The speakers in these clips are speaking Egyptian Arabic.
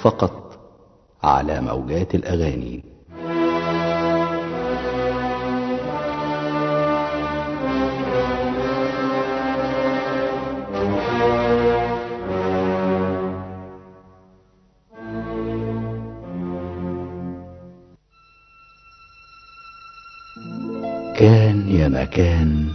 فقط على موجات الأغاني كان يا مكان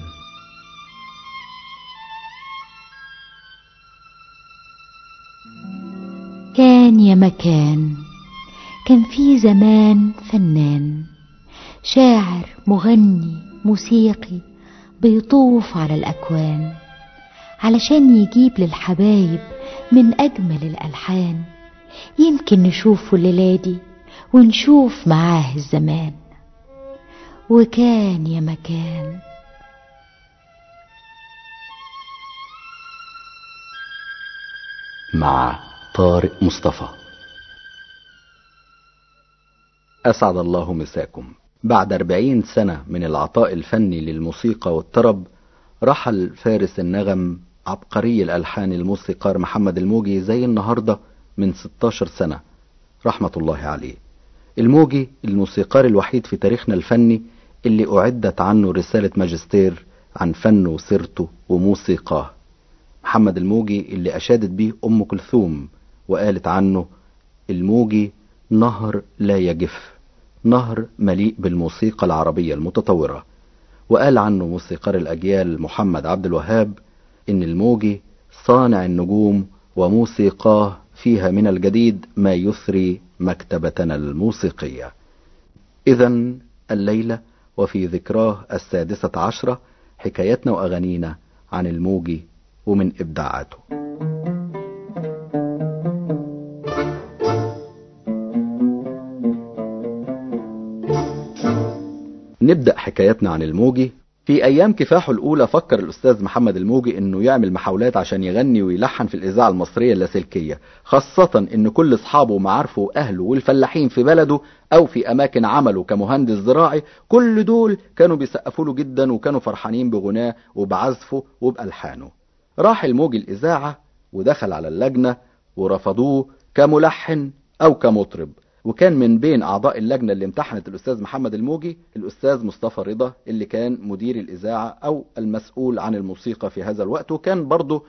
كان يا مكان كان في زمان فنان شاعر مغني موسيقي بيطوف على الأكوان علشان يجيب للحبايب من أجمل الألحان يمكن نشوفه الليلة دي ونشوف معاه الزمان وكان يا مكان مع طارق مصطفى أسعد الله مساكم بعد أربعين سنة من العطاء الفني للموسيقى والطرب رحل فارس النغم عبقري الألحان الموسيقار محمد الموجي زي النهاردة من 16 سنة رحمة الله عليه الموجي الموسيقار الوحيد في تاريخنا الفني اللي أعدت عنه رسالة ماجستير عن فنه وسيرته وموسيقاه محمد الموجي اللي أشادت بيه أم كلثوم وقالت عنه الموجي نهر لا يجف نهر مليء بالموسيقى العربية المتطورة وقال عنه موسيقار الأجيال محمد عبد الوهاب إن الموجي صانع النجوم وموسيقاه فيها من الجديد ما يثري مكتبتنا الموسيقية إذا الليلة وفي ذكراه السادسة عشرة حكايتنا وأغانينا عن الموجي ومن إبداعاته نبدأ حكايتنا عن الموجي في أيام كفاحه الأولى فكر الأستاذ محمد الموجي إنه يعمل محاولات عشان يغني ويلحن في الإذاعة المصرية اللاسلكية خاصة إن كل أصحابه ومعارفه وأهله والفلاحين في بلده أو في أماكن عمله كمهندس زراعي كل دول كانوا بيسقفوا له جدا وكانوا فرحانين بغناه وبعزفه وبألحانه راح الموجي الإذاعة ودخل على اللجنة ورفضوه كملحن أو كمطرب وكان من بين أعضاء اللجنة اللي امتحنت الأستاذ محمد الموجي الأستاذ مصطفى رضا اللي كان مدير الإذاعة أو المسؤول عن الموسيقى في هذا الوقت وكان برضه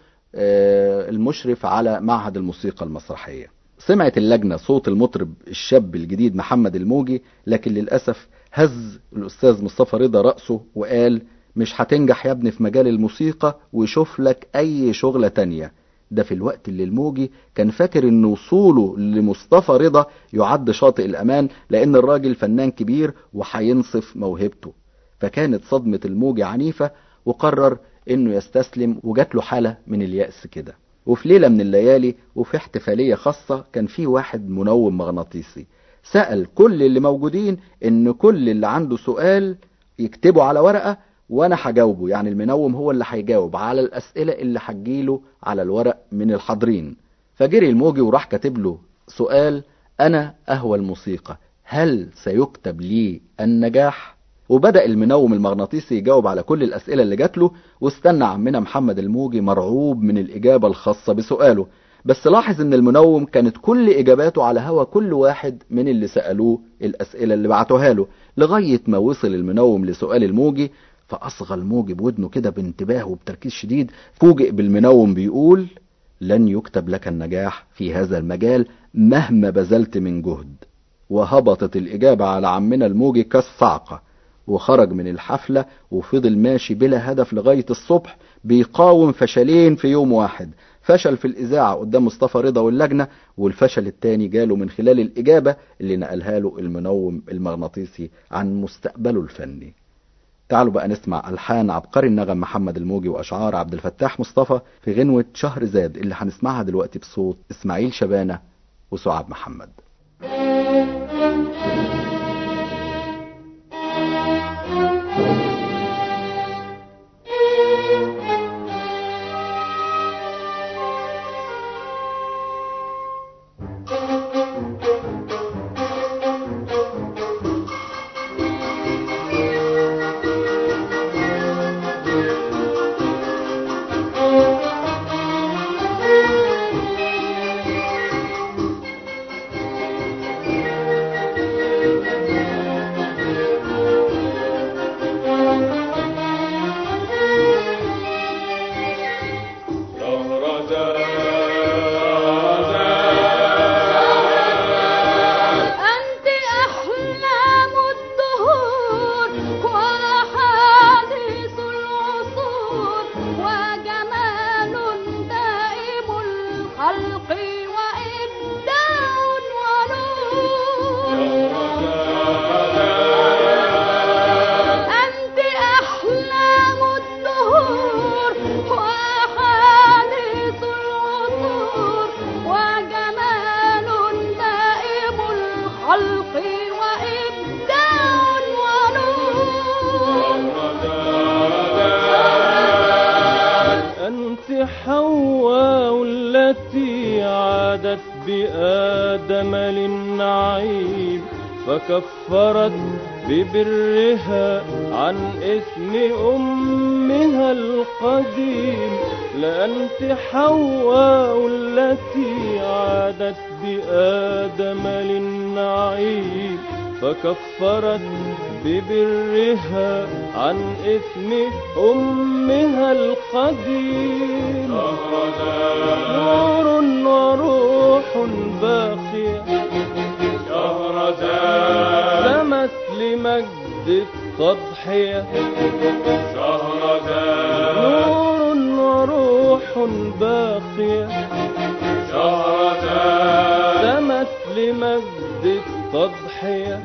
المشرف على معهد الموسيقى المسرحية سمعت اللجنة صوت المطرب الشاب الجديد محمد الموجي لكن للأسف هز الأستاذ مصطفى رضا رأسه وقال مش هتنجح يا ابني في مجال الموسيقى وشوف لك أي شغلة تانية ده في الوقت اللي الموجي كان فاكر ان وصوله لمصطفى رضا يعد شاطئ الامان لان الراجل فنان كبير وهينصف موهبته فكانت صدمة الموجي عنيفة وقرر انه يستسلم وجات له حالة من اليأس كده وفي ليلة من الليالي وفي احتفالية خاصة كان في واحد منوم مغناطيسي سأل كل اللي موجودين ان كل اللي عنده سؤال يكتبه على ورقة وانا هجاوبه يعني المنوم هو اللي هيجاوب على الاسئله اللي هتجيله على الورق من الحاضرين فجري الموجي وراح كاتب له سؤال انا اهوى الموسيقى هل سيكتب لي النجاح وبدا المنوم المغناطيسي يجاوب على كل الاسئله اللي جات له واستنى عمنا محمد الموجي مرعوب من الاجابه الخاصه بسؤاله بس لاحظ ان المنوم كانت كل اجاباته على هوا كل واحد من اللي سالوه الاسئله اللي بعتوها له لغايه ما وصل المنوم لسؤال الموجي فأصغى الموجي بودنه كده بانتباه وبتركيز شديد فوجئ بالمنوم بيقول لن يكتب لك النجاح في هذا المجال مهما بذلت من جهد وهبطت الإجابة على عمنا الموجي كالصعقة وخرج من الحفلة وفضل ماشي بلا هدف لغاية الصبح بيقاوم فشلين في يوم واحد فشل في الإذاعة قدام مصطفى رضا واللجنة والفشل التاني جاله من خلال الإجابة اللي نقلها له المنوم المغناطيسي عن مستقبله الفني تعالوا بقى نسمع ألحان عبقري النغم محمد الموجي وأشعار عبد الفتاح مصطفى في غنوة شهر زاد اللي هنسمعها دلوقتي بصوت إسماعيل شبانة وسعاد محمد بآدم للنعيم فكفرت ببرها عن إثم أمها القديم لأنت حواء التي عادت بآدم للنعيم فكفرت ببرها عن إثم أمها القديم نور وروح باقية سمت لمجد التضحية نور وروح باقية سمت لمجد التضحية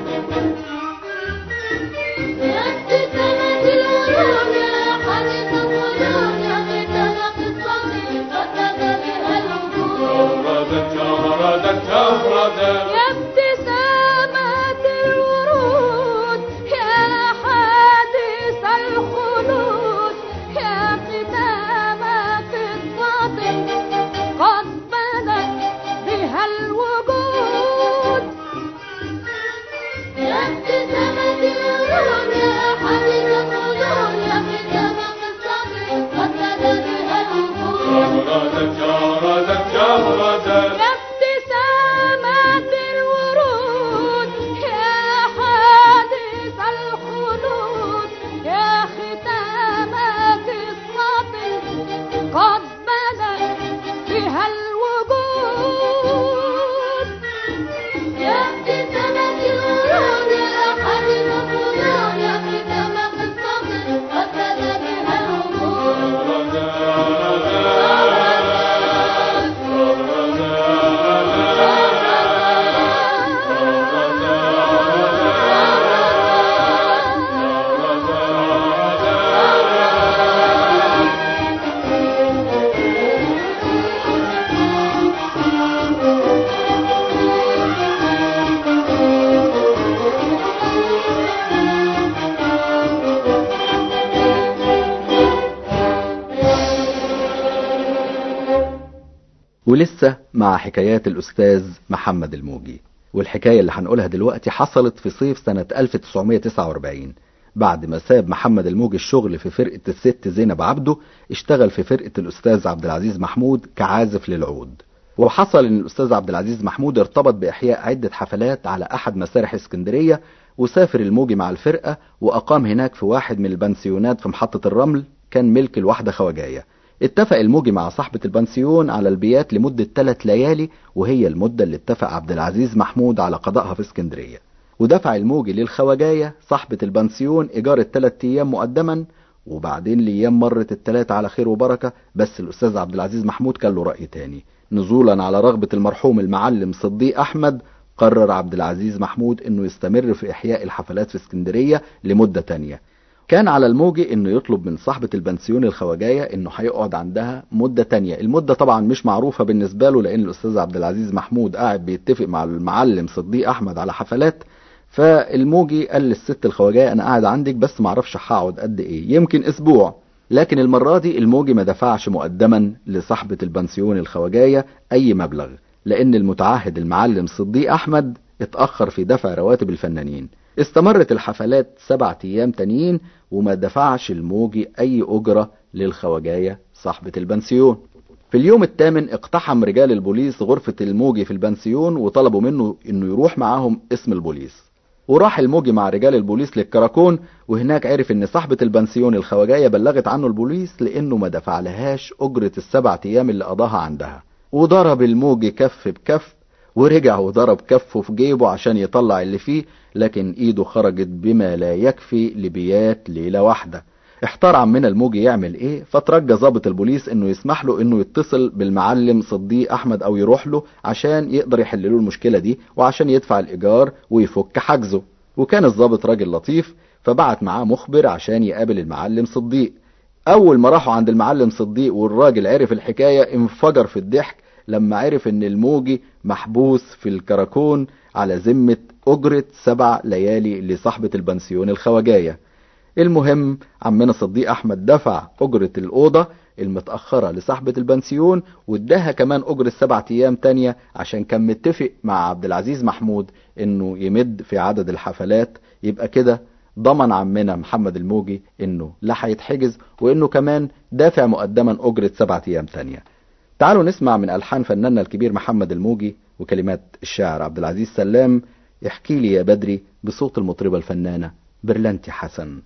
يا ابتسامة الورود يا حادث الخلود يا ختامة الصادق قد بدت بها الوجود يا ابتسامة الورود يا حادث الخلود يا ختامة الصادق قد بدت بها الوجود يا ابتسامة الورود يا حادث الخلود يا ختامة السطر قد بدت بها الوجود يا ابتسامة الورود يا حادث الخلود يا ختامة السطر قد بدت بها الوجود ولسه مع حكايات الأستاذ محمد الموجي والحكاية اللي هنقولها دلوقتي حصلت في صيف سنة 1949 بعد ما ساب محمد الموجي الشغل في فرقة الست زينب عبده اشتغل في فرقة الأستاذ عبد العزيز محمود كعازف للعود وحصل ان الأستاذ عبد العزيز محمود ارتبط بإحياء عدة حفلات على أحد مسارح اسكندرية وسافر الموجي مع الفرقة وأقام هناك في واحد من البنسيونات في محطة الرمل كان ملك الواحدة خواجاية اتفق الموجي مع صاحبة البنسيون على البيات لمدة ثلاث ليالي وهي المدة اللي اتفق عبد العزيز محمود على قضائها في اسكندرية ودفع الموجي للخواجاية صاحبة البنسيون إيجار الثلاث أيام مقدما وبعدين الأيام مرت الثلاثة على خير وبركة بس الأستاذ عبد العزيز محمود كان له رأي تاني نزولا على رغبة المرحوم المعلم صديق أحمد قرر عبد العزيز محمود انه يستمر في احياء الحفلات في اسكندرية لمدة تانية كان على الموجي انه يطلب من صاحبة البنسيون الخواجاية انه هيقعد عندها مدة تانية المدة طبعا مش معروفة بالنسبة له لان الاستاذ عبد العزيز محمود قاعد بيتفق مع المعلم صديق احمد على حفلات فالموجي قال للست الخواجاية انا قاعد عندك بس معرفش هقعد قد ايه يمكن اسبوع لكن المرة دي الموجي ما دفعش مقدما لصاحبة البنسيون الخواجاية اي مبلغ لان المتعهد المعلم صديق احمد اتأخر في دفع رواتب الفنانين استمرت الحفلات سبعة ايام تانيين وما دفعش الموجي اي اجرة للخواجاية صاحبة البنسيون في اليوم الثامن اقتحم رجال البوليس غرفة الموجي في البنسيون وطلبوا منه انه يروح معاهم اسم البوليس وراح الموجي مع رجال البوليس للكراكون وهناك عرف ان صاحبة البنسيون الخواجاية بلغت عنه البوليس لانه ما دفع لهاش اجرة السبع ايام اللي قضاها عندها وضرب الموجي كف بكف ورجع وضرب كفه في جيبه عشان يطلع اللي فيه لكن ايده خرجت بما لا يكفي لبيات ليلة واحدة احتار عمنا الموجي يعمل ايه فترجى ضابط البوليس انه يسمح له انه يتصل بالمعلم صديق احمد او يروح له عشان يقدر يحل له المشكلة دي وعشان يدفع الايجار ويفك حجزه وكان الضابط راجل لطيف فبعت معاه مخبر عشان يقابل المعلم صديق اول ما راحوا عند المعلم صديق والراجل عرف الحكاية انفجر في الضحك لما عرف ان الموجي محبوس في الكراكون على ذمة اجرة سبع ليالي لصاحبة البنسيون الخواجاية المهم عمنا صديق احمد دفع اجرة الاوضة المتأخرة لصاحبة البنسيون واداها كمان أجرة سبعة أيام تانية عشان كان متفق مع عبد العزيز محمود إنه يمد في عدد الحفلات يبقى كده ضمن عمنا محمد الموجي إنه لا هيتحجز وإنه كمان دافع مقدما أجرة سبعة أيام تانية تعالوا نسمع من ألحان فناننا الكبير محمد الموجي وكلمات الشاعر عبد العزيز سلام احكي لي يا بدري بصوت المطربة الفنانة برلانتي حسن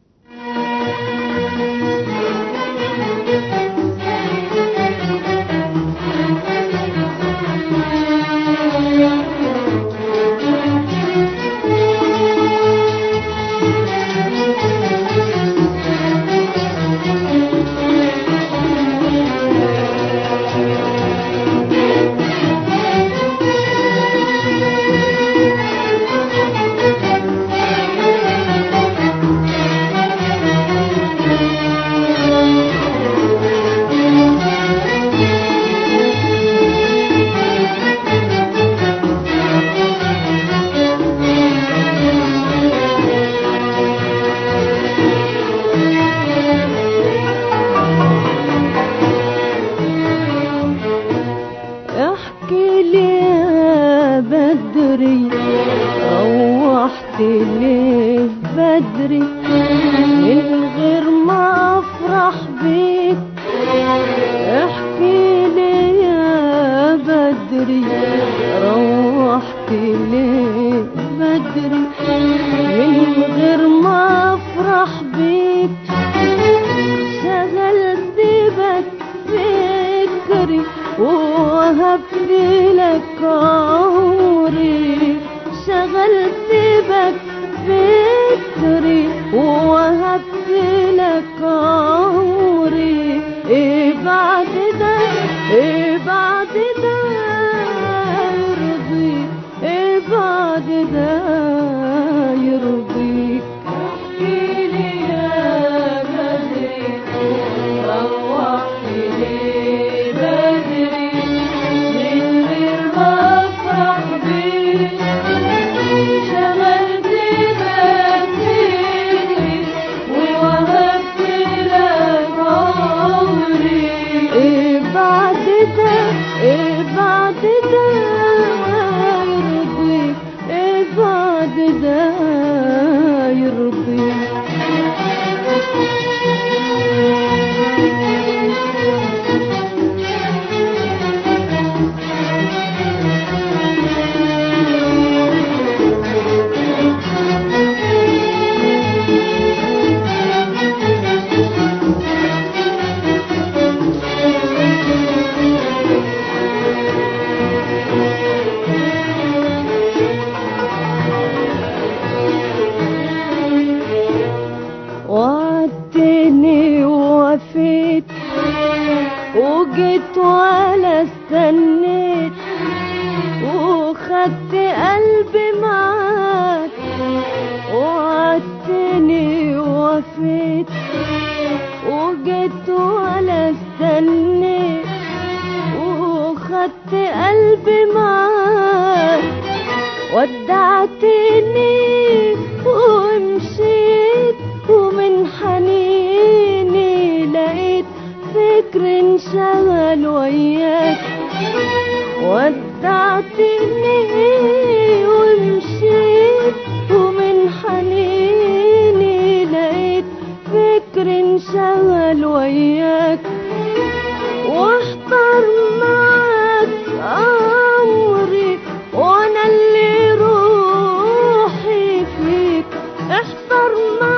احكي لي يا بدري روحت ليه بدري من غير ما افرح بيك احكي لي يا بدري روحت ليه بدري من غير ما افرح بيك شغلت بك فكري ووهبت لك عمري شغلت بك فكري ووهبت لك عمري ايه بعد ده ايه بعد ده يرضيك ايه بعد ده يرضيك احكي لي يا بدري روحت لي بدري من غير ما افرح بيك شغلت بفكري ووهبت لك عمري ايه بعد ده ايه بعد ده يرضيك ايه بعد ده يرضيك وعدتني ووفيت وجيت ولا استنيت وخدت قلبي معاك وعدتني ووفيت وجيت ولا استنيت وخدت قلبي معاك ودعتني ومشيت ومن حنيني لقيت فكر انشغل وياك ودعتني ومشيت ومن حنيني لقيت فكر انشغل وياك واحضر معاك امري وانا اللي روحي فيك احضر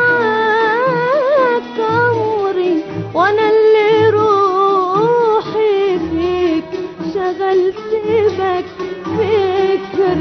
معاك امري وانا اللي روحي فيك شغلت بك فكري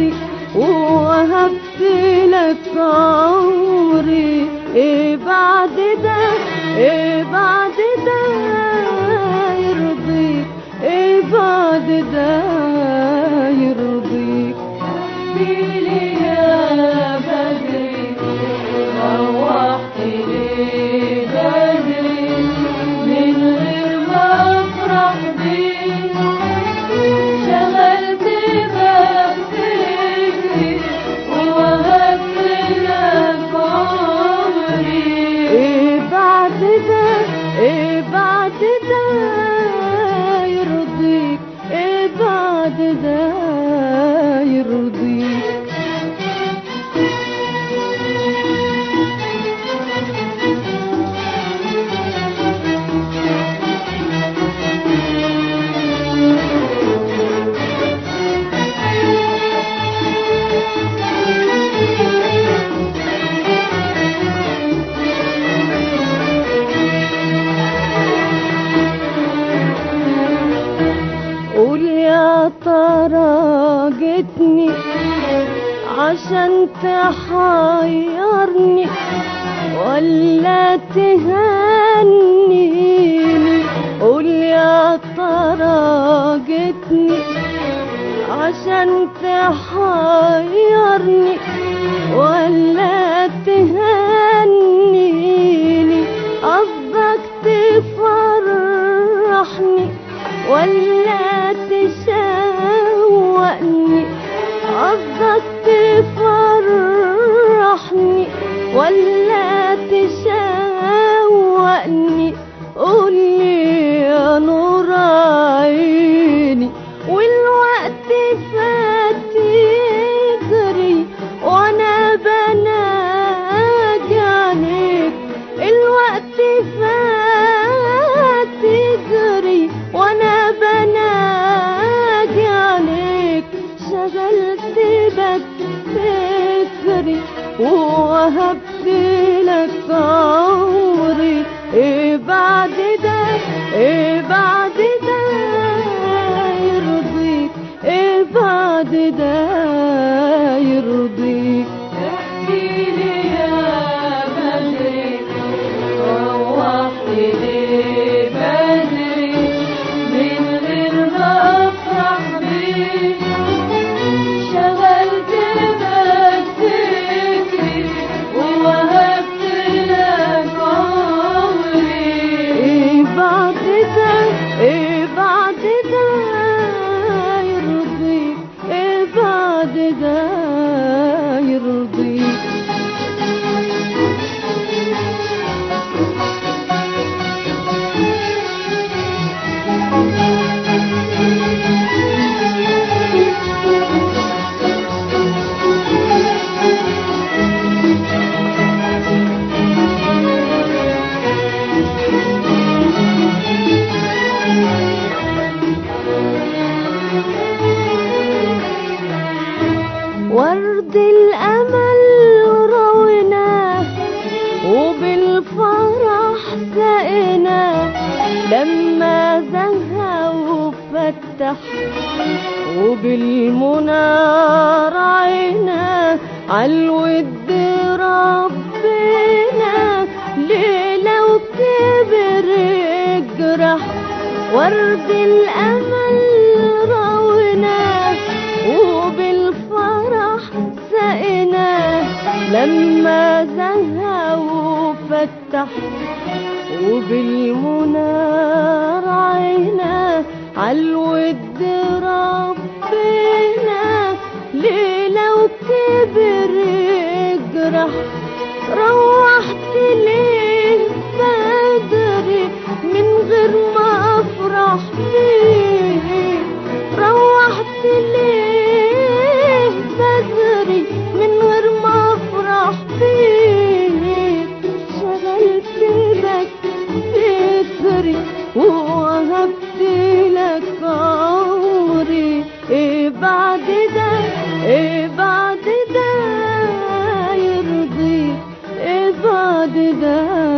جتني عشان تحيرني ولا تهنيني قول يا ترى جتني عشان تحيرني ولا تهنيني قصدك تفرحني ولا تشوقني قصدك تفرحني ولا تشوقني قولي يا نور عيني والوقت فات يجري وانا بناجي عليك الوقت فات يجري وانا بناجي عليك شغلت لك فكري ووهبت لك عمري ايه بعد ده ايه بعد ده يرضيك ايه بعد ده يرضيك احكيلي يا بدري روحت ليه بدري من غير ما افرح بيك شغلت بك فكري ووهبت لك عمري ايه بعد ده ايه بعد ده يرضيك ايه بعد ده يرضيك ورد الأمل رويناه وبالفرح سقيناه لما زهى وفتح وبالمنى رعيناه عالود ربنا ليلة وكبر الجرح ورد الأمل رويناه وبالفرح سقيناه لما زهى وفتح وبالمنى رعيناه عالود ربنا ليلة وكبر الجرح روحت ليه بدري من غير ما افرح فيه روحت ليه بدري من غير ما افرح فيه شغلت لك فكري ووهبت لك عمري ايه بعد ده ايه بعد ده يرضيك ايه بعد ده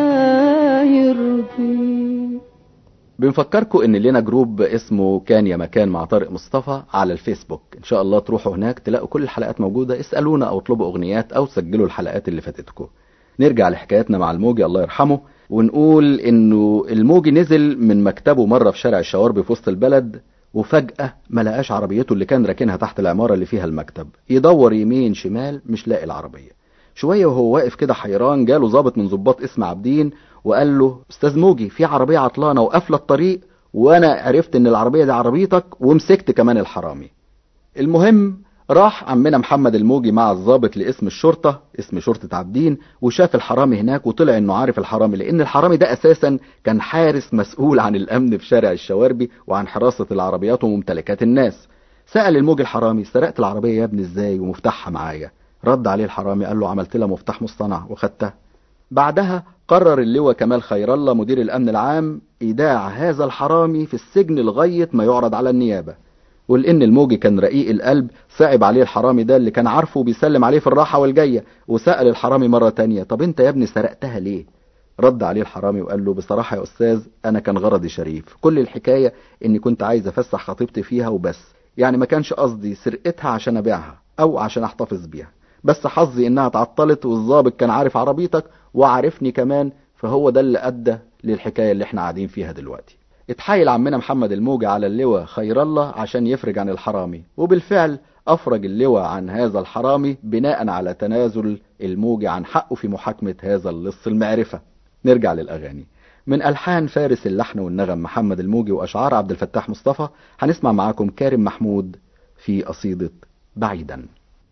يرضيك بنفكركم ان لنا جروب اسمه كان يا مكان مع طارق مصطفى على الفيسبوك ان شاء الله تروحوا هناك تلاقوا كل الحلقات موجودة اسألونا او اطلبوا اغنيات او سجلوا الحلقات اللي فاتتكم نرجع لحكايتنا مع الموجي الله يرحمه ونقول انه الموجي نزل من مكتبه مرة في شارع الشواربي في وسط البلد وفجأة ما لقاش عربيته اللي كان راكنها تحت العمارة اللي فيها المكتب يدور يمين شمال مش لاقي العربية شوية وهو واقف كده حيران جاله ضابط من ضباط اسم عابدين وقال له استاذ موجي في عربية عطلانة وقافلة الطريق وانا عرفت ان العربية دي عربيتك ومسكت كمان الحرامي المهم راح عمنا محمد الموجي مع الضابط لاسم الشرطة اسم شرطة عابدين وشاف الحرامي هناك وطلع انه عارف الحرامي لان الحرامي ده اساسا كان حارس مسؤول عن الامن في شارع الشواربي وعن حراسة العربيات وممتلكات الناس سأل الموجي الحرامي سرقت العربية يا ابني ازاي ومفتاحها معايا رد عليه الحرامي قال له عملت لها مفتاح مصطنع وخدتها بعدها قرر اللواء كمال خير الله مدير الامن العام ايداع هذا الحرامي في السجن لغاية ما يعرض على النيابة ولان الموجي كان رقيق القلب صعب عليه الحرامي ده اللي كان عارفه بيسلم عليه في الراحة والجاية وسأل الحرامي مرة تانية طب انت يا ابني سرقتها ليه رد عليه الحرامي وقال له بصراحة يا أستاذ أنا كان غرضي شريف كل الحكاية إني كنت عايز أفسح خطيبتي فيها وبس يعني ما كانش قصدي سرقتها عشان ابيعها او عشان احتفظ بيها بس حظي انها اتعطلت والظابط كان عارف عربيتك وعارفني كمان فهو ده اللي ادى للحكايه اللي احنا قاعدين فيها دلوقتي اتحايل عمنا محمد الموجي على اللواء خير الله عشان يفرج عن الحرامي وبالفعل افرج اللواء عن هذا الحرامي بناء على تنازل الموجي عن حقه في محاكمه هذا اللص المعرفه نرجع للاغاني من الحان فارس اللحن والنغم محمد الموجي واشعار عبد الفتاح مصطفى هنسمع معاكم كارم محمود في قصيده بعيدا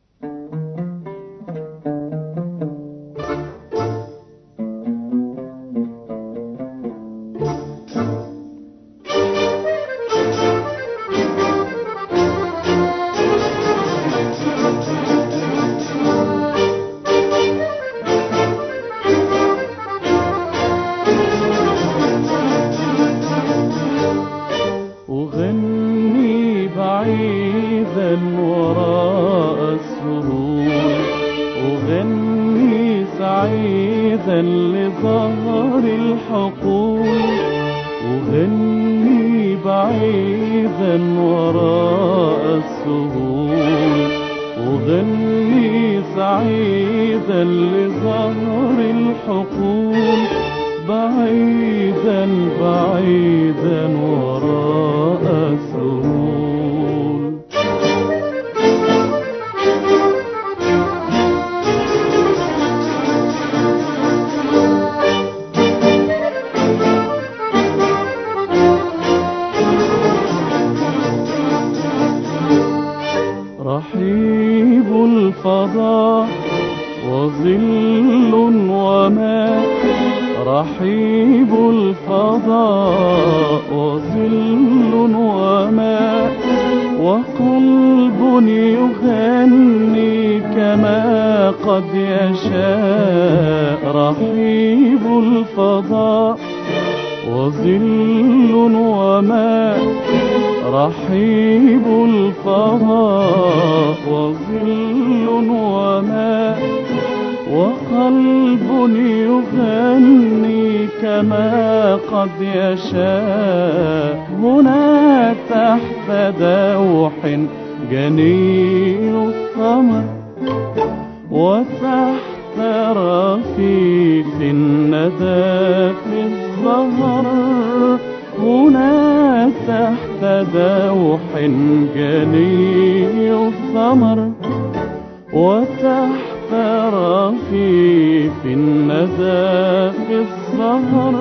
أغني بعيدا وراء السهول أغني سعيدا لظهر الحقول أغني بعيدا وراء السهول أغني سعيدا لظهر الحقول بعيدا بعيدا وراء السهول رحيب الفضاء وظل وماء رحيب الفضاء وظل وماء وقلب يغني كما قد يشاء رحيب الفضاء وظل وماء رحيب الفضاء وظل وماء وقلب يغني كما قد يشاء هنا تحت دوح جني الثمر وتحت رفيف الندى في الظهر هنا تحت دوح جني الثمر وتحت رفيف الندى في الظهر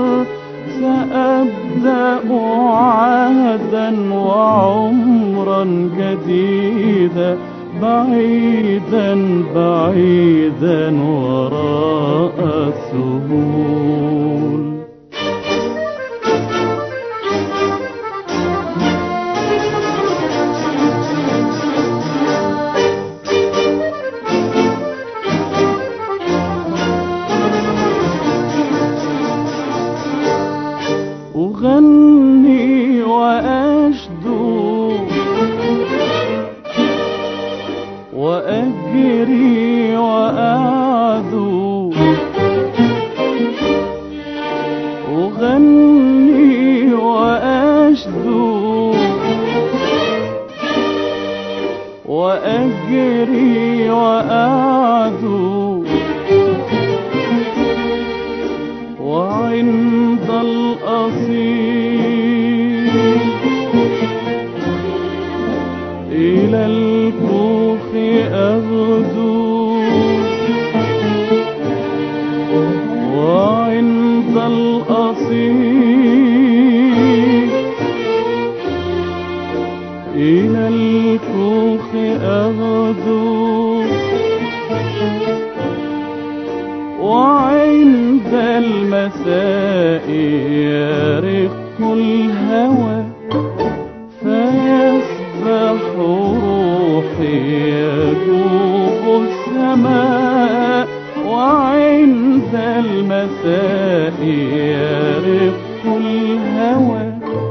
سأبدأ عهدا وعمرا جديدا بعيدا بعيدا وراء السهول أغني وأشدو وأجري وأعدو أغني وأشدو وأجري وأعدو وعند الأصيل إلى الكوخ أغدو وعند الأصيل إلى الكوخ أغدو وعند المساء يرق الهوى فيسبح روحي يجوب السماء وعند المساء يرق الهوى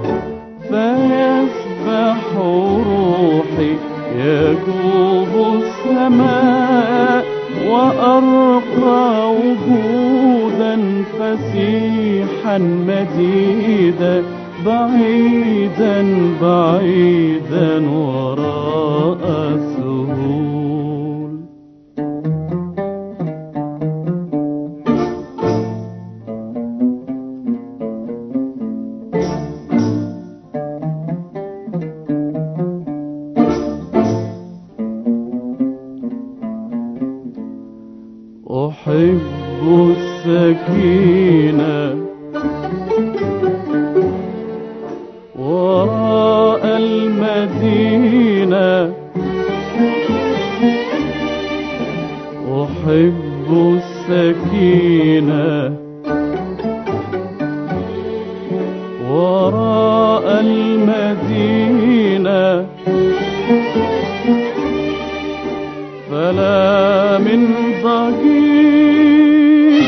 فيسبح روحي يجوب السماء وأرقى وجودا فسيحا مديدا بعيدا بعيدا وراء السهول أحب السكينة وراء المدينة أحب السكينة وراء المدينة فلا من ضجيج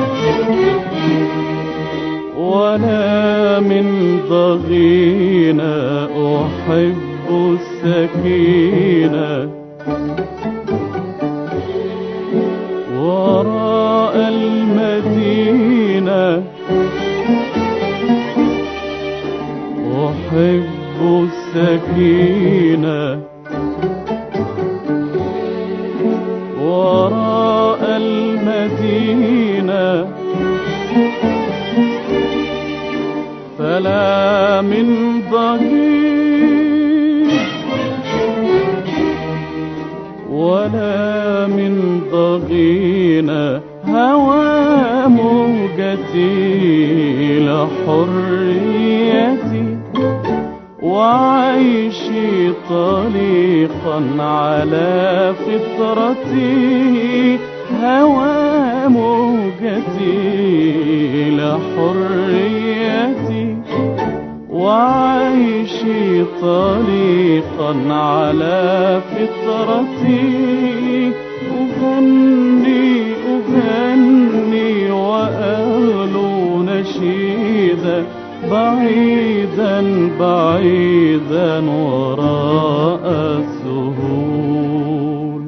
ولا من ضغينة أحب السكينة وراء المدينة أحب السكينة وراء المدينة فلا من ضجيج ولا من ضغينة هوى موجتي لحريتي وعيشي طليقا على فطرتي هوى موجتي لحريتي وعيشي طليقا على فطرتي أغني أغني وأغلو نشيدا بعيدا بعيدا وراء السهول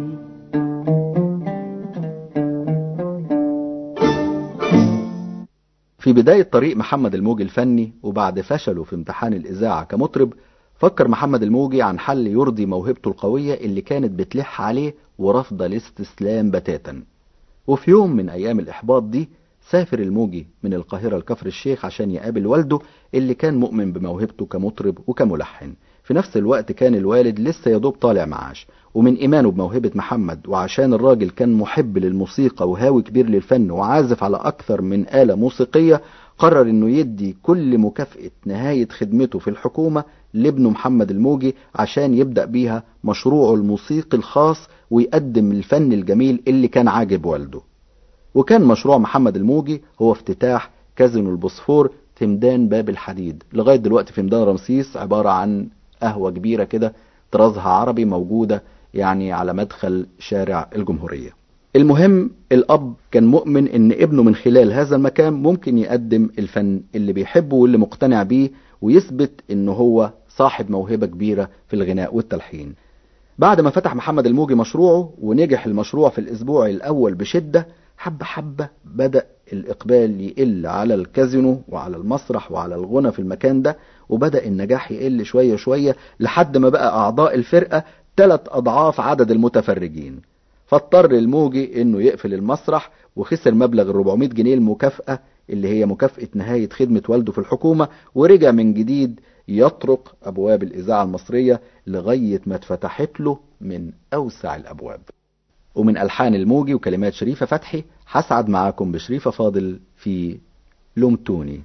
في بداية طريق محمد الموجي الفني وبعد فشله في امتحان الإذاعة كمطرب فكر محمد الموجي عن حل يرضي موهبته القوية اللي كانت بتلح عليه ورفض الاستسلام بتاتا وفي يوم من أيام الإحباط دي سافر الموجي من القاهرة لكفر الشيخ عشان يقابل والده اللي كان مؤمن بموهبته كمطرب وكملحن في نفس الوقت كان الوالد لسه يدوب طالع معاش ومن إيمانه بموهبة محمد وعشان الراجل كان محب للموسيقى وهاوي كبير للفن وعازف على أكثر من آلة موسيقية قرر إنه يدي كل مكافأة نهاية خدمته في الحكومة لابنه محمد الموجي عشان يبدأ بيها مشروعه الموسيقي الخاص ويقدم الفن الجميل اللي كان عاجب والده وكان مشروع محمد الموجي هو افتتاح كازينو البوسفور في ميدان باب الحديد لغاية دلوقتي في ميدان رمسيس عبارة عن قهوة كبيرة كده طرازها عربي موجودة يعني على مدخل شارع الجمهورية المهم الأب كان مؤمن إن ابنه من خلال هذا المكان ممكن يقدم الفن اللي بيحبه واللي مقتنع بيه ويثبت إن هو صاحب موهبة كبيرة في الغناء والتلحين بعد ما فتح محمد الموجي مشروعه ونجح المشروع في الأسبوع الأول بشدة حبة حبة بدأ الإقبال يقل على الكازينو وعلى المسرح وعلى الغنى في المكان ده وبدأ النجاح يقل شوية شوية لحد ما بقى أعضاء الفرقة ثلاث أضعاف عدد المتفرجين فاضطر الموجي إنه يقفل المسرح وخسر مبلغ ال 400 جنيه المكافأة اللي هي مكافأة نهاية خدمة والده في الحكومة ورجع من جديد يطرق أبواب الإذاعة المصرية لغاية ما اتفتحت له من أوسع الأبواب ومن ألحان الموجي وكلمات شريفة فتحي هسعد معاكم بشريفة فاضل في لمتوني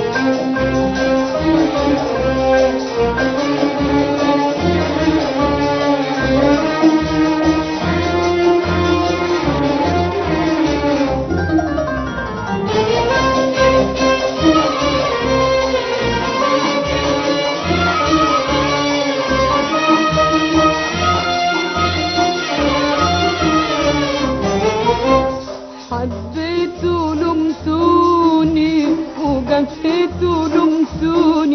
حبيته لمتوني وجفيته لمتوني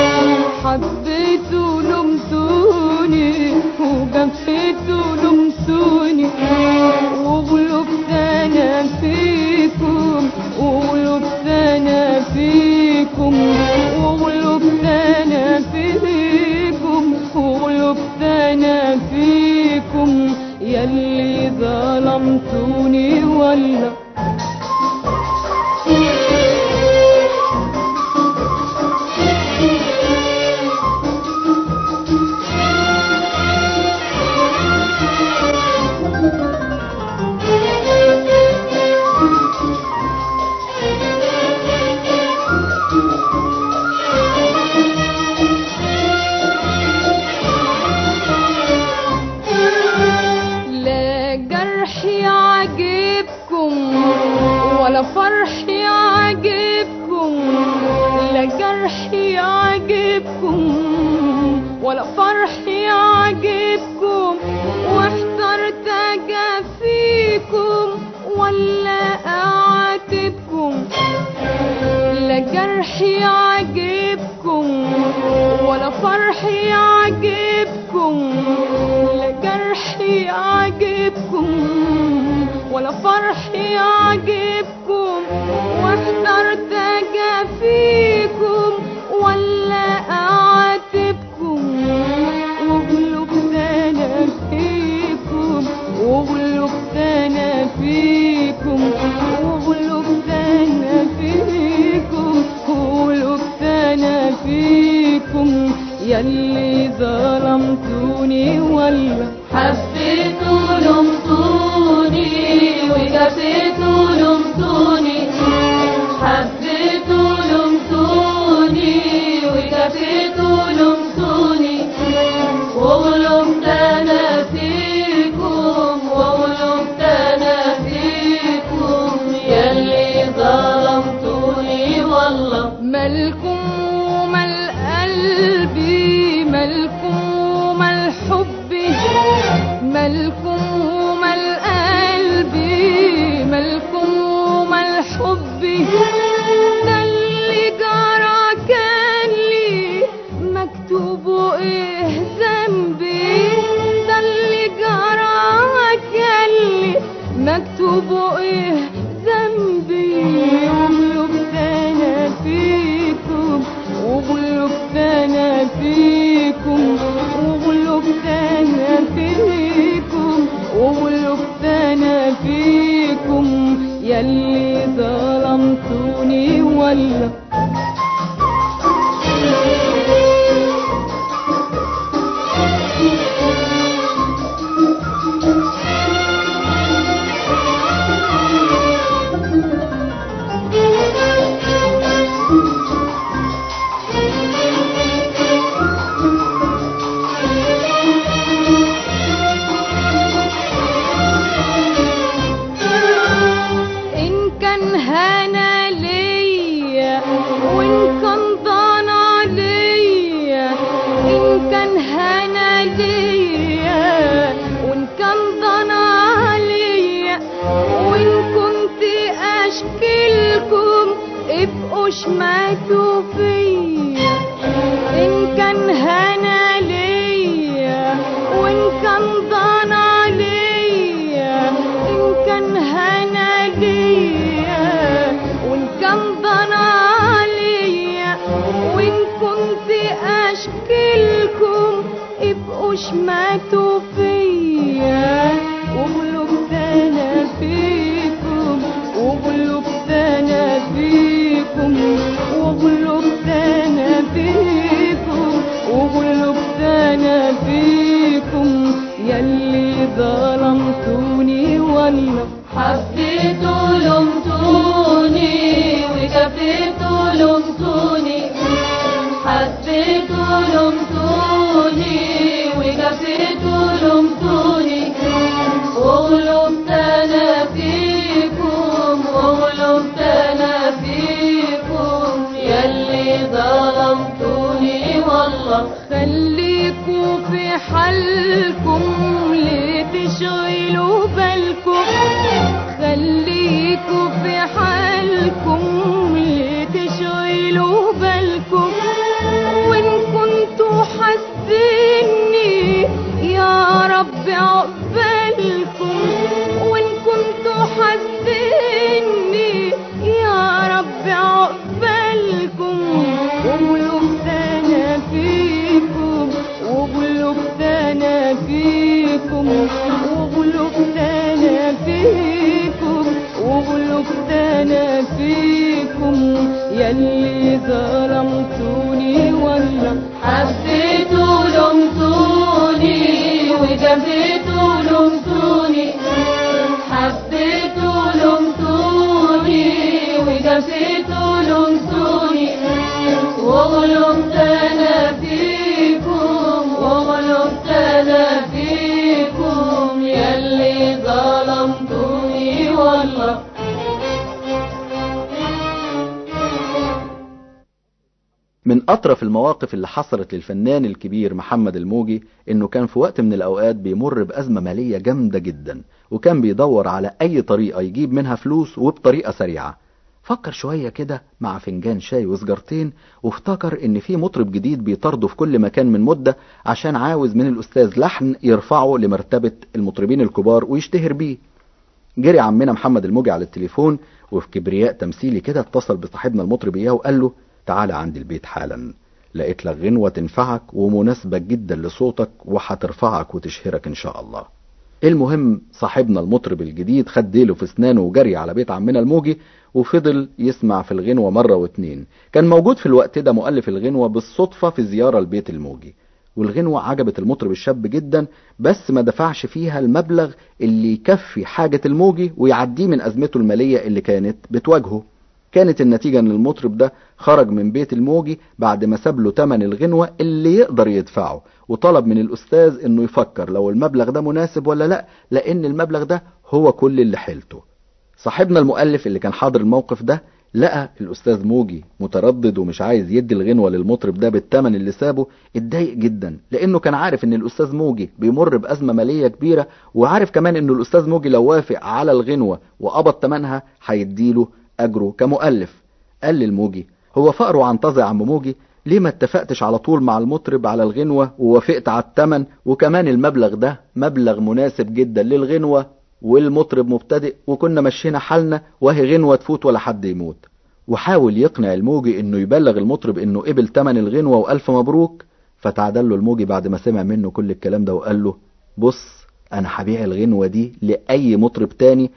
حبيته لمتوني وجفيته لمتوني وغلبت انا فيكم وغلبت انا فيكم وغلبت فيكم يلي ظلمتوني ولا لا جرح يعجبكم ولا فرح يعجبكم لا جرح يعجبكم ولا فرح يعجبكم واحترت فيكم ولا اعاتبكم لا جرح يعجبكم ولا فرح يعجبكم لا جرح يعجبكم ولا فرح يعجبكم واحترت فيكم ولا اعاتبكم وغلبت انا فيكم وغلبت انا فيكم وغلبت انا فيكم وغلبت انا فيكم يلي ظلمتوني ولا حبيتوا لمتوني وجفيتوا لمتوني حبيتوا لمتوني وجفيتوا لمتوني وغلبت انا فيكم وغلبت انا فيكم يلي ظلمتوني والله مالكم ومال قلبي مالكم ومال حبي مالكم ومال قلبي مالكم ومال حبي ده اللي جرى كان لي مكتوب ايه ذنبي ده اللي جرى كان لي مكتوب ايه ذنبي وغلبت انا فيكم وغلبت انا فيكم وغلبت انا فيكم وغلبت انا فيكم يلي ظلمتوني ولا إن كان هنا ليا وإن كان ضنا ليا إن كان هنا ليا وإن كان ضنا ليا وإن كنت أشكلكم ابقوا شماتوا فيا إن كان هنا ليا وإن كان ضنا ليا إن كان هنا ليا وإن كان ضنا ليا وإن كنت أشكلكم ابقوا شماتوا فيا وغلبت أنا فيكم وغلبت أنا فيكم وغلبت أنا فيكم وغلبت أنا فيكم يلي ظلمتوني ولا حبيتوا لمتوني وكفيتوا لمتوني حبيتوا لمتوني وكفيتوا لمتوني وغلبت انا فيكم وغلبت انا فيكم يلي ظلمتوني والله خليكوا في حالكم ليه تشغلوا بالكم خليكوا في حالكم ليه تشغلوا بالكم وان كنتوا حاسيني يا رب عقبالكم وان كنتوا حاسيني يا رب عقبالكم وغلبت انا فيكم وغلبت انا فيكم يلي ظلمتوني ولا حبيتوا لمتوني وجفيتوا لمتوني حبيتوا لمتوني وجفيتوا لمتوني وغلبت انا فيكم وغلبت انا فيكم يلي ظلمتوني والله من أطرف المواقف اللي حصلت للفنان الكبير محمد الموجي إنه كان في وقت من الأوقات بيمر بأزمة مالية جامدة جدا وكان بيدور على أي طريقة يجيب منها فلوس وبطريقة سريعة فكر شوية كده مع فنجان شاي وسجارتين وافتكر إن في مطرب جديد بيطارده في كل مكان من مدة عشان عاوز من الأستاذ لحن يرفعه لمرتبة المطربين الكبار ويشتهر بيه جري عمنا محمد الموجي على التليفون وفي كبرياء تمثيلي كده اتصل بصاحبنا المطرب اياه وقال له تعالى عندي البيت حالا لقيت لك غنوة تنفعك ومناسبة جدا لصوتك وهترفعك وتشهرك ان شاء الله المهم صاحبنا المطرب الجديد خد ديله في اسنانه وجري على بيت عمنا الموجي وفضل يسمع في الغنوة مرة واتنين كان موجود في الوقت ده مؤلف الغنوة بالصدفة في زيارة لبيت الموجي والغنوة عجبت المطرب الشاب جدا بس ما دفعش فيها المبلغ اللي يكفي حاجة الموجي ويعديه من أزمته المالية اللي كانت بتواجهه كانت النتيجة ان المطرب ده خرج من بيت الموجي بعد ما ساب له تمن الغنوة اللي يقدر يدفعه وطلب من الأستاذ انه يفكر لو المبلغ ده مناسب ولا لا لأن المبلغ ده هو كل اللي حيلته صاحبنا المؤلف اللي كان حاضر الموقف ده لقى الأستاذ موجي متردد ومش عايز يدي الغنوة للمطرب ده بالتمن اللي سابه اتضايق جدا لأنه كان عارف إن الأستاذ موجي بيمر بأزمة مالية كبيرة وعارف كمان إنه الأستاذ موجي لو وافق على الغنوة وقبض تمنها هيديله أجره كمؤلف قال للموجي هو فقره عن طز يا عم موجي ليه ما اتفقتش على طول مع المطرب على الغنوة ووافقت على التمن وكمان المبلغ ده مبلغ مناسب جدا للغنوة والمطرب مبتدئ وكنا مشينا حالنا وهي غنوة تفوت ولا حد يموت وحاول يقنع الموجي انه يبلغ المطرب انه قبل تمن الغنوة والف مبروك فتعدل له الموجي بعد ما سمع منه كل الكلام ده وقال له بص انا هبيع الغنوة دي لأي مطرب تاني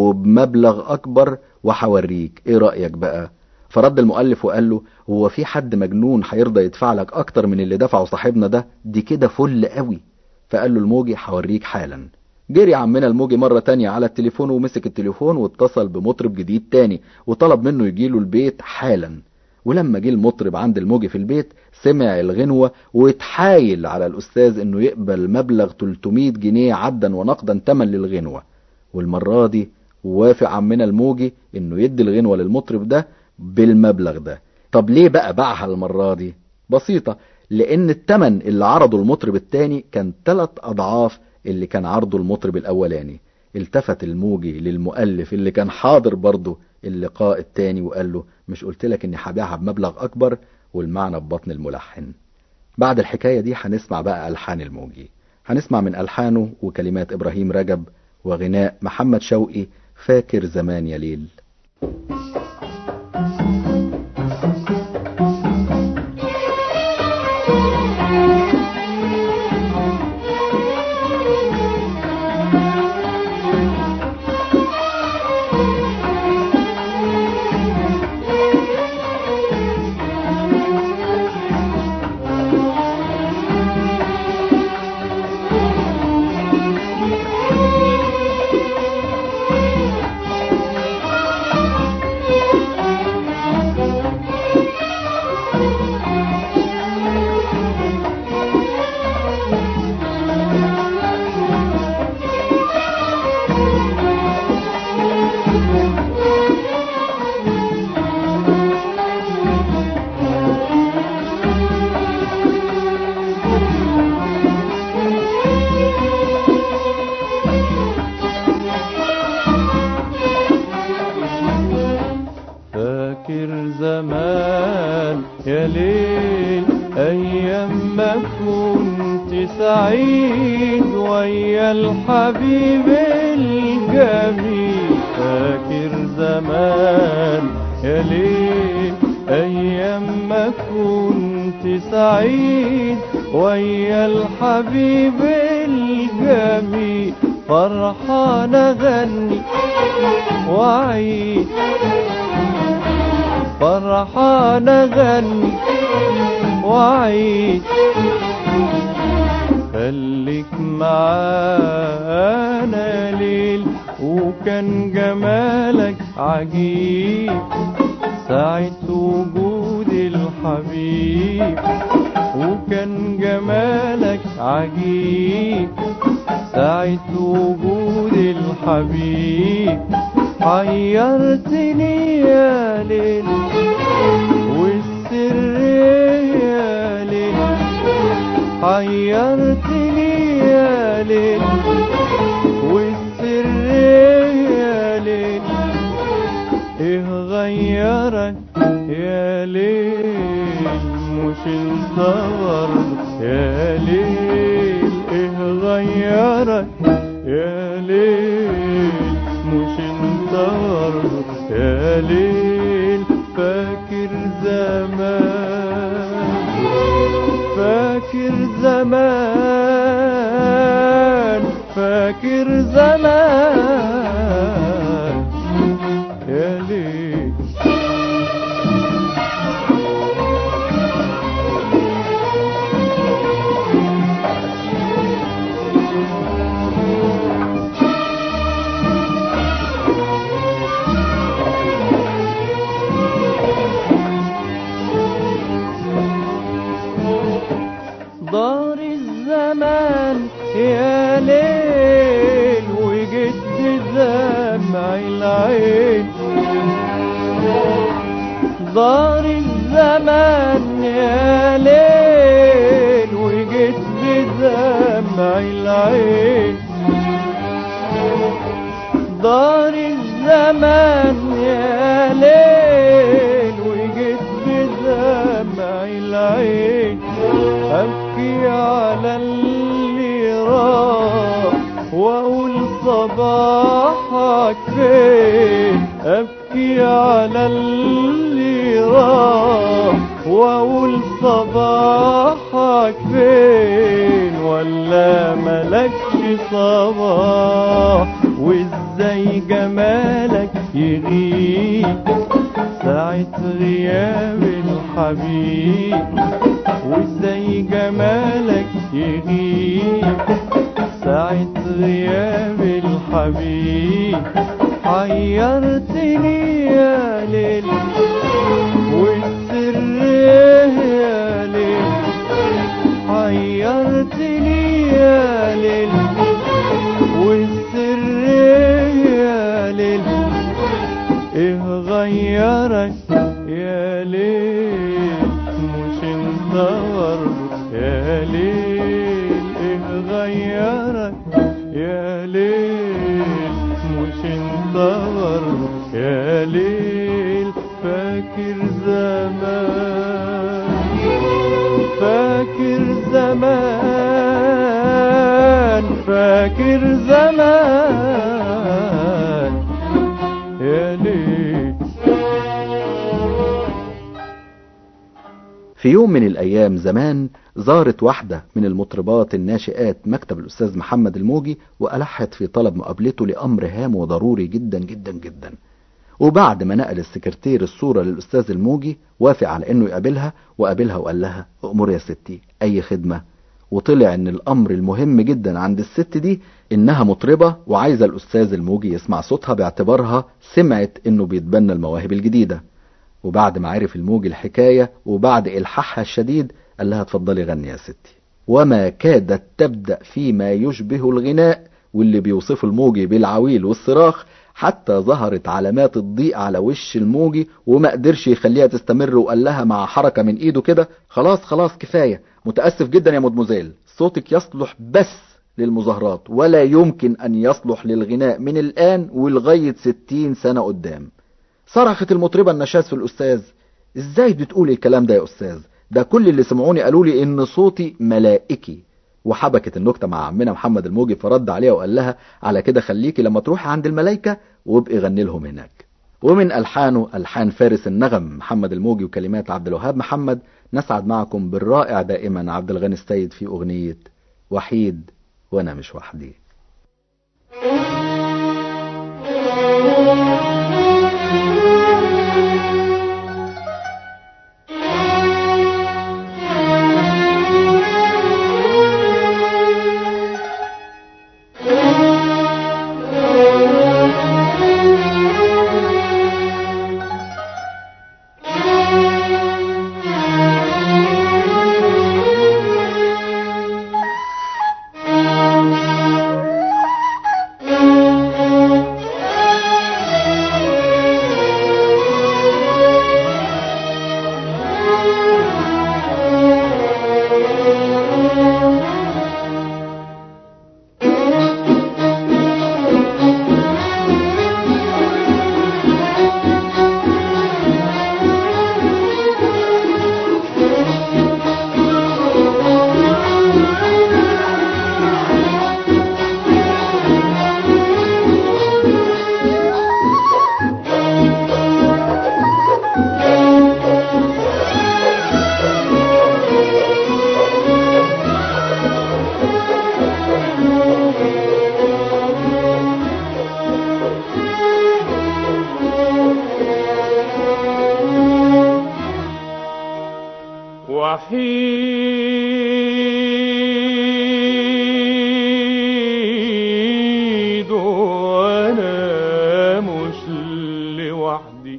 وبمبلغ اكبر وهوريك ايه رأيك بقى فرد المؤلف وقال له هو في حد مجنون هيرضى يدفع لك اكتر من اللي دفعه صاحبنا ده دي كده فل قوي فقال له الموجي هوريك حالا جري عمنا الموجي مرة تانية على التليفون ومسك التليفون واتصل بمطرب جديد تاني وطلب منه يجيله البيت حالا ولما جه المطرب عند الموجي في البيت سمع الغنوة واتحايل على الأستاذ إنه يقبل مبلغ 300 جنيه عدا ونقدا تمن للغنوة والمرة دي وافق عمنا الموجي إنه يدي الغنوة للمطرب ده بالمبلغ ده طب ليه بقى باعها المرة دي بسيطة لأن التمن اللي عرضه المطرب التاني كان ثلاث أضعاف اللي كان عرضه المطرب الأولاني التفت الموجي للمؤلف اللي كان حاضر برضه اللقاء التاني وقال له مش قلت لك اني هبيعها بمبلغ اكبر والمعنى ببطن الملحن بعد الحكاية دي هنسمع بقى ألحان الموجي هنسمع من ألحانه وكلمات إبراهيم رجب وغناء محمد شوقي فاكر زمان يا ليل فاكر زمان يا ليل ايام ما كنت سعيد ويا الحبيب الجميل فاكر زمان يا ليل ايام ما كنت سعيد ويا الحبيب الجميل فرحان اغني وعيد فرحان اغني وعيد خليك معانا ليل وكان جمالك عجيب ساعة وجود الحبيب وكان جمالك عجيب ساعة وجود الحبيب حيرتني يا ليل والسر يا ليل حيرتني يا ليل والسر يا ليل ايه غيرك يا ليل مش انت برضه يا ليل ايه غيرك يا ليل مش انت برضه يا ليل فاكر زمان فاكر زمان فاكر زمان يا ليل دار الزمان يا ليل وجد دمع العين دار الزمان يا ليل وجد دمع العين دار الزمان يا ليل وجد بدمع العين أبكي على اللي راح وأقول صباحك فين أبكي على اللي راح وأقول صباحك فين ولا ملكش صباح وازاي جمالك يغيب ساعة غياب الحبيب وازاي جمالك يغيب ساعة غياب الحبيب حيرتني يا ليل والسر يا ليل حيرتني يا ليل والسر يا ليل ايه غيرك يا ليل مش انت برضه يا ليل ايه غيرك يا ليل مش انت برضه يا ليل فاكر زمان فاكر زمان فاكر زمان يا ليل في يوم من الأيام زمان زارت واحدة من المطربات الناشئات مكتب الأستاذ محمد الموجي وألحت في طلب مقابلته لأمر هام وضروري جدا جدا جدا وبعد ما نقل السكرتير الصورة للأستاذ الموجي وافق على إنه يقابلها وقابلها وقال لها أمور يا ستي أي خدمة وطلع إن الأمر المهم جدا عند الست دي إنها مطربة وعايزة الأستاذ الموجي يسمع صوتها باعتبارها سمعت إنه بيتبنى المواهب الجديدة وبعد ما عرف الموجي الحكاية وبعد إلحاحها الشديد قال لها اتفضلي غني يا ستي وما كادت تبدأ فيما يشبه الغناء واللي بيوصفه الموجي بالعويل والصراخ حتى ظهرت علامات الضيق على وش الموجي وما قدرش يخليها تستمر وقال لها مع حركة من ايده كده خلاص خلاص كفاية متأسف جدا يا مدموزيل صوتك يصلح بس للمظاهرات ولا يمكن أن يصلح للغناء من الآن ولغاية ستين سنة قدام صرخت المطربة النشاز في الأستاذ ازاي بتقولي الكلام ده يا أستاذ ده كل اللي سمعوني قالوا لي ان صوتي ملائكي وحبكت النكتة مع عمنا محمد الموجي فرد عليها وقال لها على كده خليكي لما تروحي عند الملايكة وابقي غني لهم هناك ومن ألحانه ألحان فارس النغم محمد الموجي وكلمات عبد الوهاب محمد نسعد معكم بالرائع دائما عبد الغني السيد في أغنية وحيد وأنا مش وحدي وحيد وانا مش لوحدي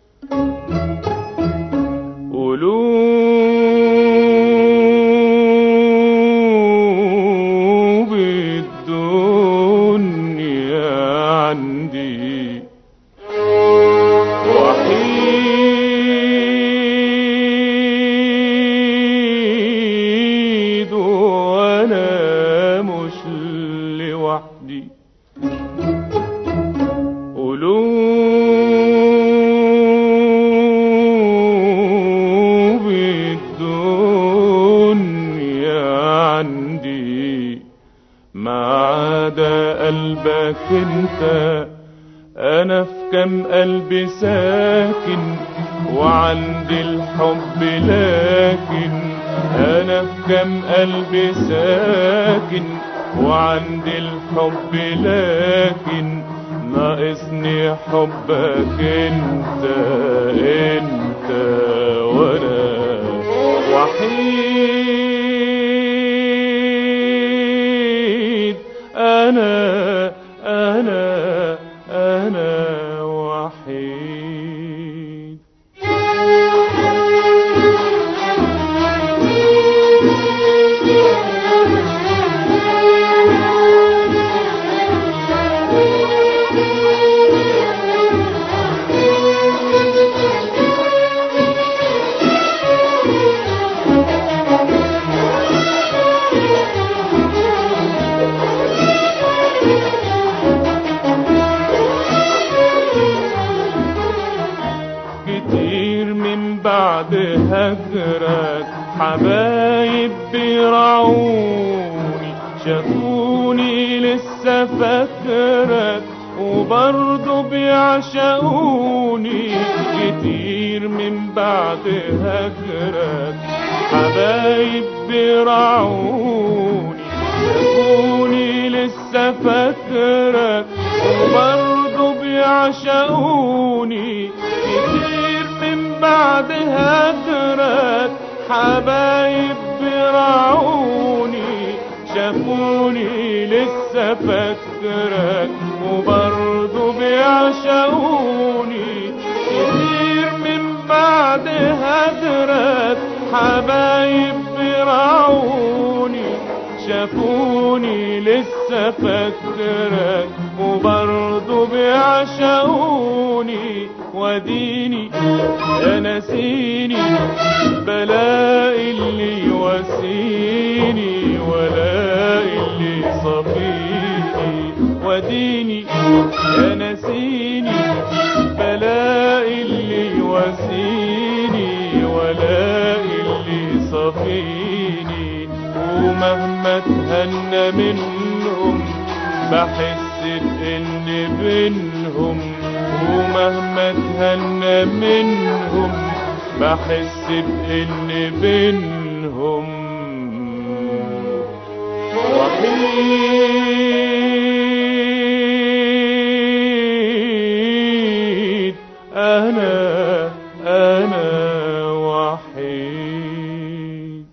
قلوب الدنيا عندي وحيد وانا مش لوحدي قلوب الدنيا عندي ما عدا قلبك انت انا في كم قلب ساكن وعند الحب لكن انا في كم قلب ساكن وعند الحب لكن ناقصني حبك انت انت وانا وحيد انا انا انا وحيد كتير من بعد هجرك حبايب بيرعوني شافوني لسه فاكرك وبرضه بيعشقوني كتير من بعد هجرك حبايب بيرعوني شافوني لسه فاكرك وبرضه بيعشقوني كتير من بعد هجرك حبايب بيرعوني شافوني لسه فاكرك وبرضه بيعشقوني كتير من بعد هجرك حبايب بيرعوني شافوني لسه فاكرك وبرضه بيعشقوني وديني يا نسيني بلاقي اللي يواسيني ولاقي اللي صفيني وديني يا نسيني بلاقي اللي يواسيني ولاقي اللي صفيني ومهما اتهنى منهم بحس بإن بينهم ومهما اتهنى منهم بحس بإن بينهم وحيد أنا أنا وحيد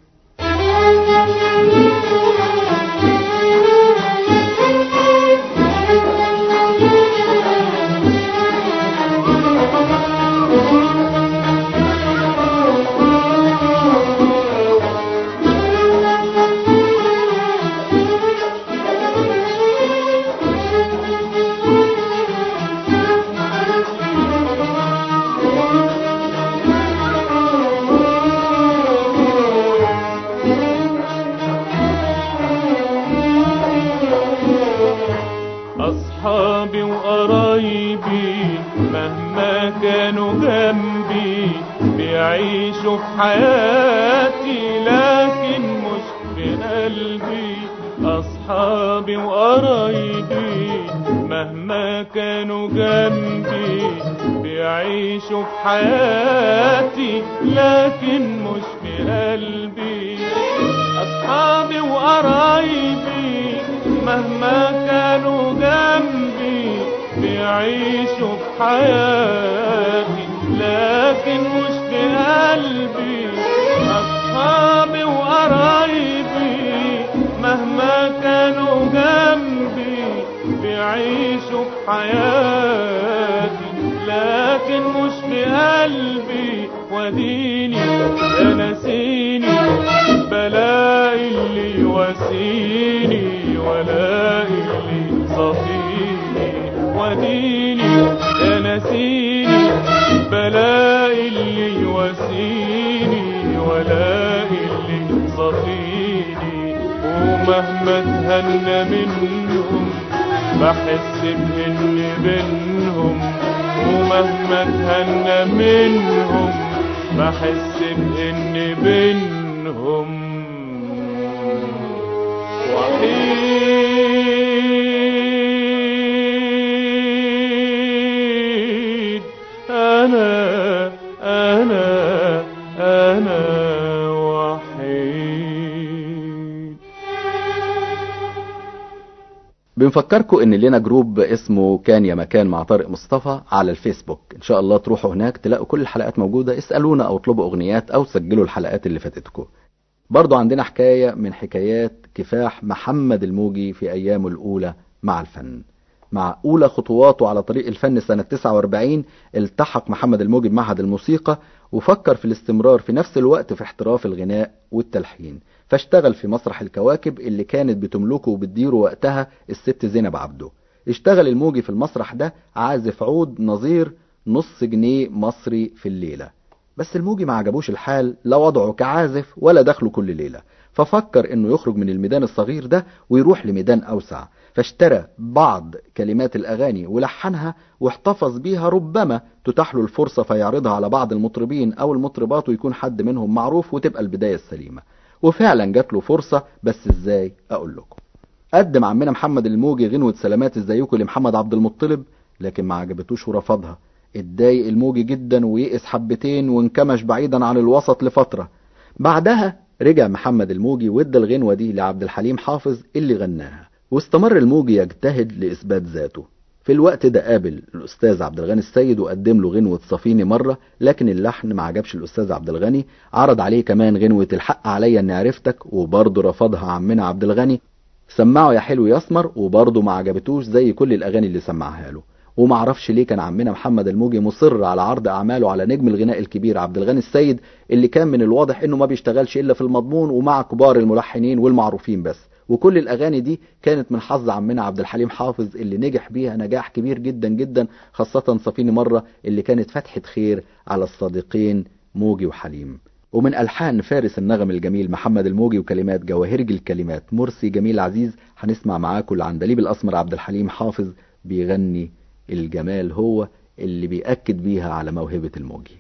أصحابي وقرايبي مهما كانوا جنبي بيعيشوا في حياتي لكن مش في قلبي أصحابي وقرايبي مهما كانوا جنبي بيعيشوا في حياتي لكن مش في قلبي أصحابي وقرايبي مهما كانوا جنبي بيعيشوا في حياتي لكن مش في قلبي أصحابي بيعيشوا في حياتي لكن مش في قلبي وديني يا نسيني بلاقي اللي يواسيني ولاقي اللي صفيني وديني يا نسيني بلاقي اللي يواسيني ولاقي اللي صفيني ومهما تهنى منهم بحس بإن بينهم ومهما تهنى منهم بحس بإن بينهم وحيد أنا أنا أنا وحيد بنفكركم ان لنا جروب اسمه كان يا مكان مع طارق مصطفى على الفيسبوك ان شاء الله تروحوا هناك تلاقوا كل الحلقات موجودة اسألونا او اطلبوا اغنيات او سجلوا الحلقات اللي فاتتكم برضو عندنا حكاية من حكايات كفاح محمد الموجي في ايامه الاولى مع الفن مع أولى خطواته على طريق الفن سنة 49 التحق محمد الموجي بمعهد الموسيقى وفكر في الاستمرار في نفس الوقت في احتراف الغناء والتلحين فاشتغل في مسرح الكواكب اللي كانت بتملكه وبتديره وقتها الست زينب عبده اشتغل الموجي في المسرح ده عازف عود نظير نص جنيه مصري في الليلة بس الموجي ما عجبوش الحال لا وضعه كعازف ولا دخله كل ليلة ففكر انه يخرج من الميدان الصغير ده ويروح لميدان اوسع فاشترى بعض كلمات الاغاني ولحنها واحتفظ بيها ربما تتاح له الفرصة فيعرضها على بعض المطربين او المطربات ويكون حد منهم معروف وتبقى البداية السليمة وفعلا جات له فرصة بس ازاي اقول لكم قدم عمنا محمد الموجي غنوة سلامات ازيكم لمحمد عبد المطلب لكن ما عجبتوش ورفضها اتضايق الموجي جدا ويئس حبتين وانكمش بعيدا عن الوسط لفترة بعدها رجع محمد الموجي وادى الغنوة دي لعبد الحليم حافظ اللي غناها واستمر الموجي يجتهد لإثبات ذاته في الوقت ده قابل الأستاذ عبد الغني السيد وقدم له غنوة صفيني مرة لكن اللحن ما عجبش الأستاذ عبد الغني عرض عليه كمان غنوة الحق عليا إني عرفتك وبرضه رفضها عمنا عبد الغني سمعه يا حلو يا اسمر وبرضه ما عجبتوش زي كل الأغاني اللي سمعها له ومعرفش ليه كان عمنا محمد الموجي مصر على عرض أعماله على نجم الغناء الكبير عبد الغني السيد اللي كان من الواضح إنه ما بيشتغلش إلا في المضمون ومع كبار الملحنين والمعروفين بس وكل الأغاني دي كانت من حظ عمنا عبد الحليم حافظ اللي نجح بيها نجاح كبير جدا جدا خاصة صفيني مرة اللي كانت فتحة خير على الصديقين موجي وحليم ومن ألحان فارس النغم الجميل محمد الموجي وكلمات جواهرج الكلمات مرسي جميل عزيز هنسمع معاكم العندليب الأسمر عبد الحليم حافظ بيغني الجمال هو اللي بيأكد بيها على موهبة الموجي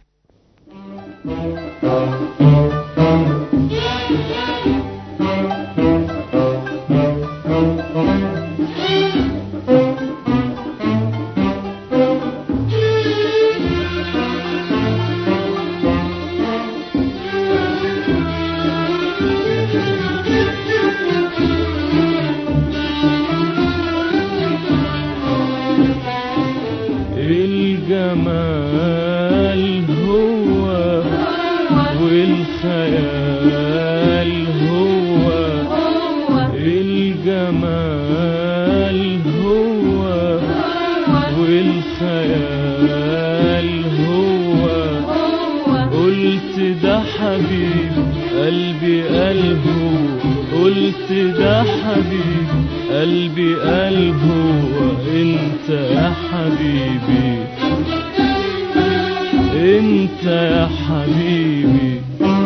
الجمال هو والخيال هو الجمال هو والخيال هو قلت ده حبيب قلبي قلبه قلت ده حبيب قلبي قلبه انت يا حبيبي انت يا حبيبي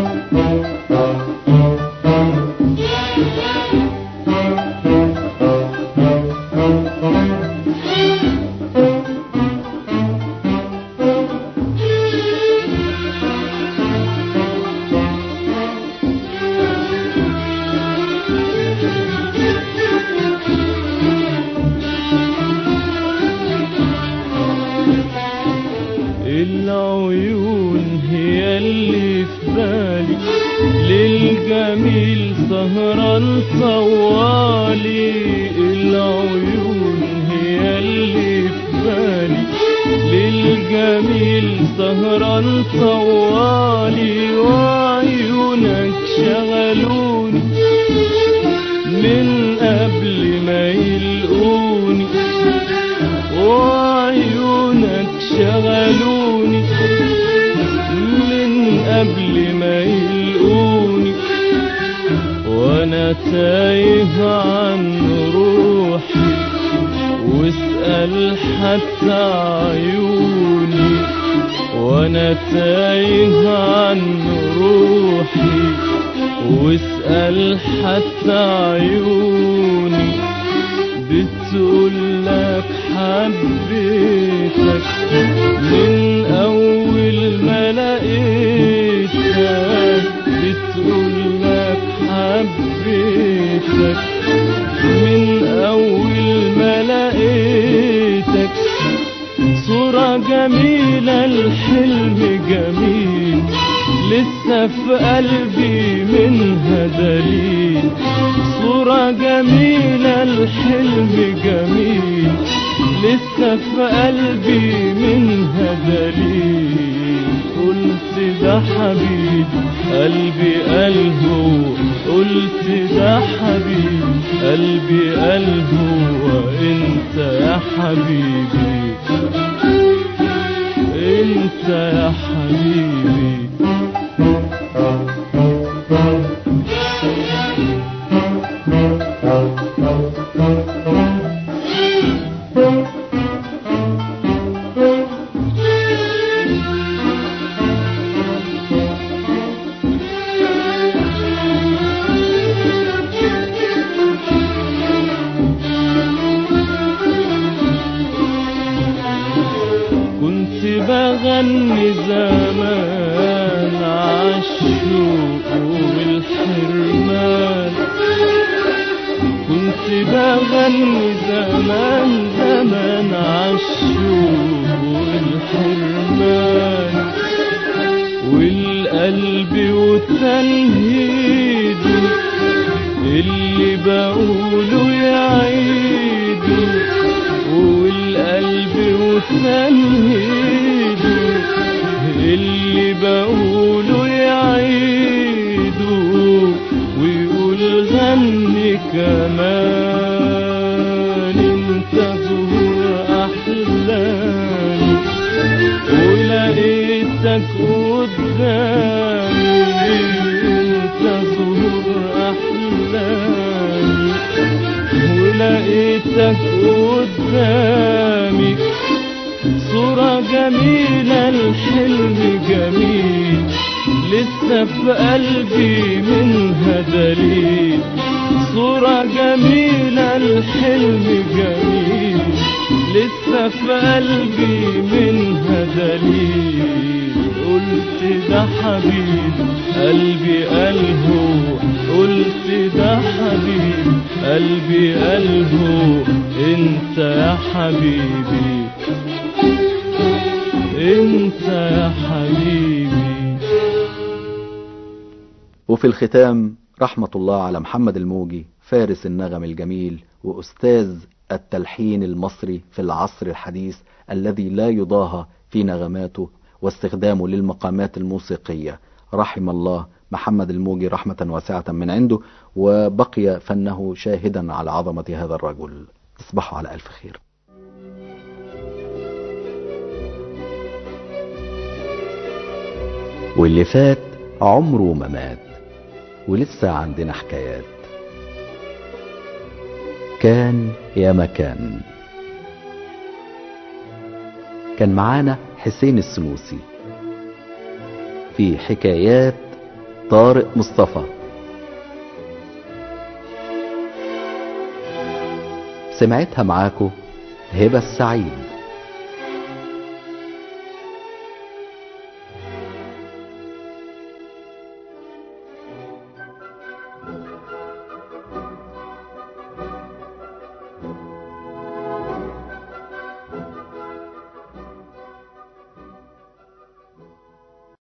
العيون هي اللي في بالي للجميل سهران طوالي العيون هي اللي في بالي للجميل سهران طوالي وعيونك شغلوني من قبل ما يلقوني تايه عن روحي واسأل حتى عيوني وانا تايه عن روحي واسأل حتى عيوني بتقول لك حبيتك من اول ما لقيتك بتقول لك حبيتك من اول ما لقيتك صورة جميلة الحلم جميل لسه في قلبي منها دليل صورة جميلة الحلم جميل لسه في قلبي منها دليل قلت ده حبيبي قلبي قاله قلت ده حبيبي قلبي قاله وانت يا حبيبي انت يا حبيبي كنت بغني زمان عالشوق والحرمان كنت بغني زمان زمان عالشوق والحرمان والقلب والتنهيد اللي بقوله يعيده والقلب والتنهيد اللي بقوله يعيده ويقول غني كمان انت ظهور احلامي ولقيتك قدامي انت ظهور احلامي ولقيتك قدامي صورة جميلة الحلم جميل لسه في قلبي منها دليل صورة جميلة الحلم جميل لسه في قلبي منها دليل قلت ده حبيبي قلبي قاله قلت ده حبيبي قلبي قاله انت يا حبيبي انت يا حبيبي وفي الختام رحمة الله على محمد الموجي فارس النغم الجميل وأستاذ التلحين المصري في العصر الحديث الذي لا يضاهى في نغماته واستخدامه للمقامات الموسيقية رحم الله محمد الموجي رحمة واسعة من عنده وبقي فنه شاهدا على عظمة هذا الرجل تصبحوا على ألف خير واللي فات عمره ما مات ولسه عندنا حكايات كان يا مكان كان معانا حسين السنوسي في حكايات طارق مصطفى سمعتها معاكو هبة السعيد